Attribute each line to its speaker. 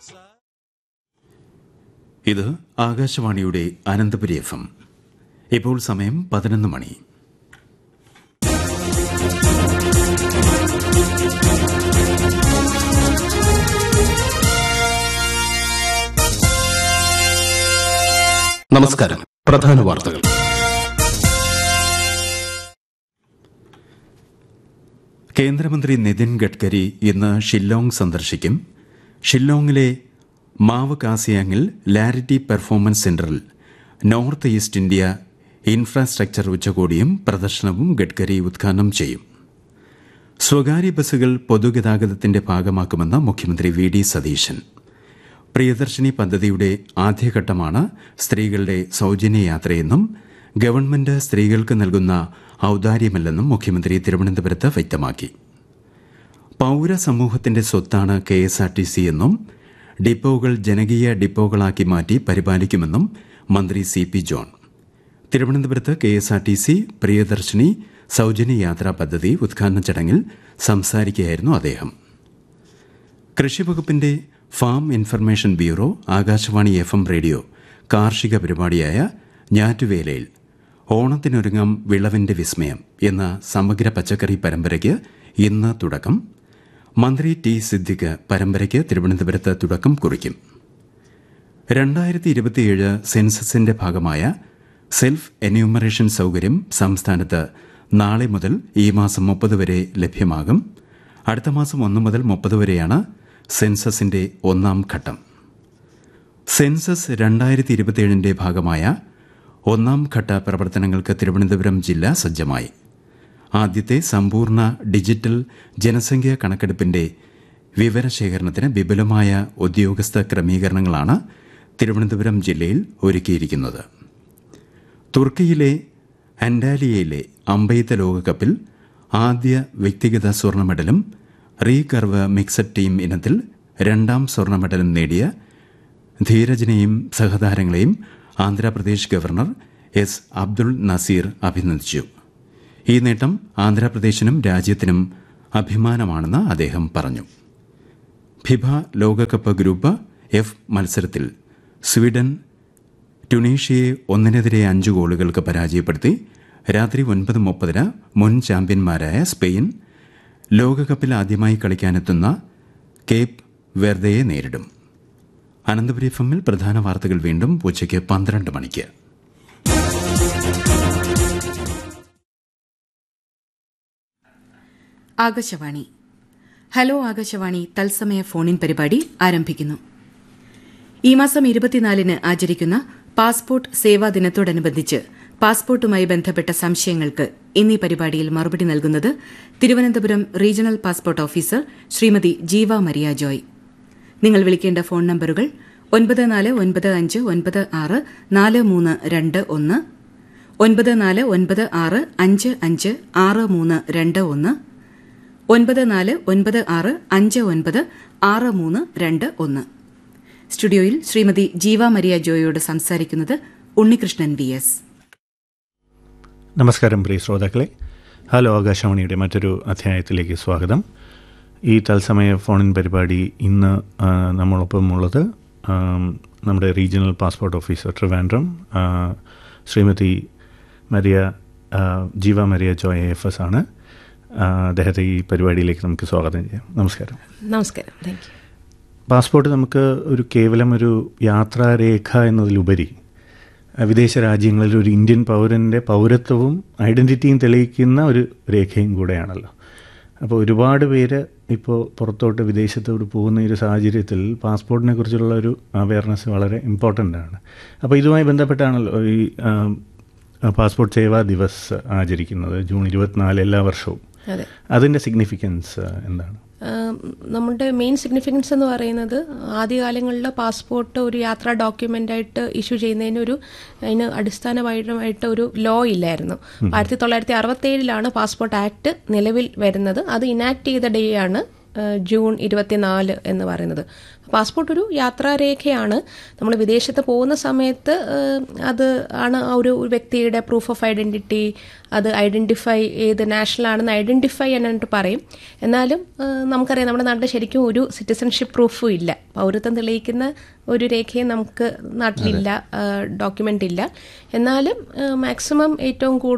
Speaker 1: ഇത് ആകാശവാണിയുടെ Ananthapuri F M ഇപ്പോൾ സമയം പതിനൊന്ന് മണി
Speaker 2: നമസ്കാരം പ്രധാന വാർത്തകൾ
Speaker 1: കേന്ദ്രമന്ത്രി നിതിൻ ഗഡ്കരി ഇന്ന് ഷില്ലോങ് സന്ദർശിക്കും ഷില്ലോങ്ങിലെ മാവ് കാസിയാങ്ങിൽ ലാരിറ്റി പെർഫോമൻസ് സെന്ററിൽ നോർത്ത് ഈസ്റ്റ് ഇന്ത്യ ഇൻഫ്രാസ്ട്രക്ചർ ഉച്ചകോടിയും പ്രദർശനവും ഗഡ്കരി ഉദ്ഘാടനം ചെയ്യും സ്വകാര്യ ബസ്സുകൾ പൊതുഗതാഗതത്തിന്റെ ഭാഗമാക്കുമെന്ന് മുഖ്യമന്ത്രി വി ഡി സതീശൻ പ്രിയദർശിനി പദ്ധതിയുടെ ആദ്യഘട്ടമാണ് സ്ത്രീകളുടെ സൌജന്യ യാത്രയെന്നും ഗവൺമെന്റ് സ്ത്രീകൾക്ക് നൽകുന്ന ഔദാര്യമല്ലെന്നും മുഖ്യമന്ത്രി തിരുവനന്തപുരത്ത് വ്യക്തമാക്കി പൌരസമൂഹത്തിന്റെ സ്വത്താണ് K S R T C എന്നും ഡിപ്പോകൾ ജനകീയ ഡിപ്പോകളാക്കി മാറ്റി പരിപാലിക്കുമെന്നും മന്ത്രി സി പി ജോൺ തിരുവനന്തപുരത്ത് K S R T C Priyadarshini സൌജന്യ യാത്രാ പദ്ധതി ഉദ്ഘാടന ചടങ്ങിൽ സംസാരിക്കുകയായിരുന്നു അദ്ദേഹം കൃഷിവകുപ്പിന്റെ farm information bureau Akashvani F M radio കാർഷിക പരിപാടിയായ ഞാറ്റുവേലയിൽ ഓണത്തിനൊരുങ്ങാം വിളവിന്റെ വിസ്മയം എന്ന സമഗ്ര പച്ചക്കറി പരമ്പരയ്ക്ക് ഇന്ന് തുടക്കം മന്ത്രി ടി സിദ്ദിഖ് പരമ്പരയ്ക്ക് തിരുവനന്തപുരത്ത് തുടക്കം കുറിക്കും രണ്ടായിരത്തി ഇരുപത്തിയേഴ് സെൻസസിന്റെ ഭാഗമായ സെൽഫ് എന്യൂമറേഷൻ സൌകര്യം സംസ്ഥാനത്ത് നാളെ മുതൽ ഈ മാസം മുപ്പത് വരെ ലഭ്യമാകും അടുത്ത മാസം ഒന്ന് മുതൽ മുപ്പത് വരെയാണ് സെൻസസിന്റെ ഒന്നാം ഘട്ടം സെൻസസ് രണ്ടായിരത്തി ഇരുപത്തിയേഴിന്റെ ഭാഗമായ ഒന്നാം ഘട്ട പ്രവർത്തനങ്ങൾക്ക് തിരുവനന്തപുരം ജില്ല സജ്ജമായി ആദ്യത്തെ സമ്പൂർണ്ണ ഡിജിറ്റൽ ജനസംഖ്യാ കണക്കെടുപ്പിന്റെ വിവരശേഖരണത്തിന് വിപുലമായ ഉദ്യോഗസ്ഥ ക്രമീകരണങ്ങളാണ് തിരുവനന്തപുരം ജില്ലയിൽ ഒരുക്കിയിരിക്കുന്നത് തുർക്കിയിലെ അൻഡാലിയയിലെ അമ്പെയ്ത്ത് ലോകകപ്പിൽ ആദ്യ വ്യക്തിഗത സ്വർണ്ണ മെഡലും റീകർവ് മിക്സഡ് ടീം ഇനത്തിൽ രണ്ടാം സ്വർണ്ണ മെഡലും നേടിയ ധീരജിനെയും സഹതാരങ്ങളെയും ആന്ധ്രാപ്രദേശ് ഗവർണർ എസ് അബ്ദുൾ നസീർ അഭിനന്ദിച്ചു ഈ നേട്ടം ആന്ധ്രാപ്രദേശിനും രാജ്യത്തിനും അഭിമാനമാണെന്ന് അദ്ദേഹം പറഞ്ഞു ഫിഫ ലോകകപ്പ് ഗ്രൂപ്പ് എഫ് മത്സരത്തിൽ സ്വീഡൻ ട്യുണീഷ്യയെ ഒന്നിനെതിരെ അഞ്ച് ഗോളുകൾക്ക് പരാജയപ്പെടുത്തി രാത്രി ഒൻപത് മുപ്പതിന് മുൻ ചാമ്പ്യന്മാരായ സ്പെയിൻ ലോകകപ്പിൽ ആദ്യമായി കളിക്കാനെത്തുന്ന കേപ്പ് വെർദയെ നേരിടും അനന്തപുരി എഫ് എമ്മിൽ പ്രധാന വാർത്തകൾ വീണ്ടും ഉച്ചയ്ക്ക് പന്ത്രണ്ട് മണിക്ക്
Speaker 3: ആകാശവാണി ഹലോ ആകാശവാണി തത്സമയ ഫോണിൻ പരിപാടി ആരംഭിക്കുന്നു ഈ മാസം ഇരുപത്തിനാലിന് ആചരിക്കുന്ന പാസ്പോർട്ട് സേവാ ദിനത്തോടനുബന്ധിച്ച് പാസ്പോർട്ടുമായി ബന്ധപ്പെട്ട സംശയങ്ങൾക്ക് ഇന്നീ പരിപാടിയിൽ മറുപടി നൽകുന്നത് Thiruvananthapuram regional passport officer Srimathi Jeeva Maria Joy നിങ്ങൾ വിളിക്കേണ്ട ഫോൺ നമ്പറുകൾ ഒൻപത് നാല് ഒൻപത് അഞ്ച് ഒൻപത് ആറ് നാല് മൂന്ന് രണ്ട് ഒന്ന് ഒൻപത് നാല് ഒൻപത് ആറ് അഞ്ച് അഞ്ച് ആറ് മൂന്ന് രണ്ട് ഒന്ന് ഒൻപത് നാല് ഒൻപത് ആറ് അഞ്ച് ഒൻപത് ആറ് മൂന്ന് രണ്ട് ഒന്ന് സ്റ്റുഡിയോയിൽ ശ്രീമതി ജീവ മരിയ ജോയോട് സംസാരിക്കുന്നത് ഉണ്ണികൃഷ്ണൻ വി എസ്
Speaker 4: നമസ്കാരം പ്രിയ ശ്രോതാക്കളെ ഹലോ ആകാശവാണിയുടെ മറ്റൊരു അധ്യായത്തിലേക്ക് സ്വാഗതം ഈ തത്സമയ ഫോണിൻ പരിപാടി ഇന്ന് ആ, നമ്മളൊപ്പമുള്ളത് ആ, നമ്മുടെ റീജിയണൽ പാസ്പോർട്ട് ഓഫീസർ ട്രിവാൻഡ്രം ആ, ശ്രീമതി മരിയ ആ, ജീവ മരിയ ജോയ് എഫ് എസ് ആണ് ആ, അദ്ദേഹത്തെ ഈ പരിപാടിയിലേക്ക് നമുക്ക് സ്വാഗതം ചെയ്യാം നമസ്കാരം
Speaker 5: നമസ്കാരം താങ്ക് യു
Speaker 4: പാസ്പോർട്ട് നമുക്ക് ഒരു കേവലം ഒരു യാത്രാരേഖ എന്നതിലുപരി അഹ് വിദേശ രാജ്യങ്ങളിൽ ഒരു ഇന്ത്യൻ പൗരൻ്റെ പൗരത്വവും ഐഡൻറ്റിറ്റിയും തെളിയിക്കുന്ന ഒരു രേഖയും കൂടെയാണല്ലോ അപ്പോൾ ഒരുപാട് പേര് ഇപ്പോൾ പുറത്തോട്ട് വിദേശത്തോട്ട് പോകുന്ന ഈ ഒരു സാഹചര്യത്തിൽ പാസ്പോർട്ടിനെ കുറിച്ചുള്ള ഒരു അവയർനെസ് വളരെ ഇമ്പോർട്ടൻ്റ് ആണ് അപ്പോൾ ഇതുമായി ബന്ധപ്പെട്ടാണല്ലോ ഈ ആം, പാസ്പോർട്ട് സേവാ ദിവസ് ആചരിക്കുന്നത് ജൂൺ ഇരുപത്തിനാല് എല്ലാ വർഷവും
Speaker 5: അതെ
Speaker 4: അതിൻ്റെ സിഗ്നിഫിക്കൻസ് എന്താണ്
Speaker 5: ആം, നമ്മുടെ മെയിൻ സിഗ്നിഫിക്കൻസ് എന്ന് പറയുന്നത് ആദ്യകാലങ്ങളിൽ പാസ്പോർട്ട് ഒരു യാത്രാ ഡോക്യുമെൻ്റ് ആയിട്ട് ഇഷ്യൂ ചെയ്യുന്നതിന് ഒരു അതിന് അടിസ്ഥാനപരമായിട്ട് ഒരു ലോ ഇല്ലായിരുന്നു ആയിരത്തി തൊള്ളായിരത്തി അറുപത്തേഴിലാണ് പാസ്പോർട്ട് ആക്ട് നിലവിൽ വരുന്നത് അത് ഇനാക്ട് ചെയ്ത ഡേ ആണ് ആ, ജൂൺ ഇരുപത്തിനാല് എന്ന് പറയുന്നത് പാസ്പോർട്ട് ഒരു യാത്രാരേഖയാണ് നമ്മൾ വിദേശത്ത് പോകുന്ന സമയത്ത് ഏഹ്, അത് ആണ് ആ ഒരു ഒരു വ്യക്തിയുടെ പ്രൂഫ് ഓഫ് ഐഡൻറ്റിറ്റി അത് ഐഡൻറ്റിഫൈ ഏത് നാഷണൽ ആണെന്ന് ഐഡൻറ്റിഫൈ ചെയ്യാനായിട്ട് പറയും എന്നാലും ഏഹ്, നമുക്കറിയാം നമ്മുടെ നാട്ടിൽ ശരിക്കും ഒരു സിറ്റിസൺഷിപ്പ് പ്രൂഫും ഇല്ല പൗരത്വം തെളിയിക്കുന്ന ഒരു രേഖയും നമുക്ക് നാട്ടിലില്ല ഡോക്യുമെൻ്റ് ഇല്ല എന്നാലും മാക്സിമം ഏറ്റവും കൂടുതൽ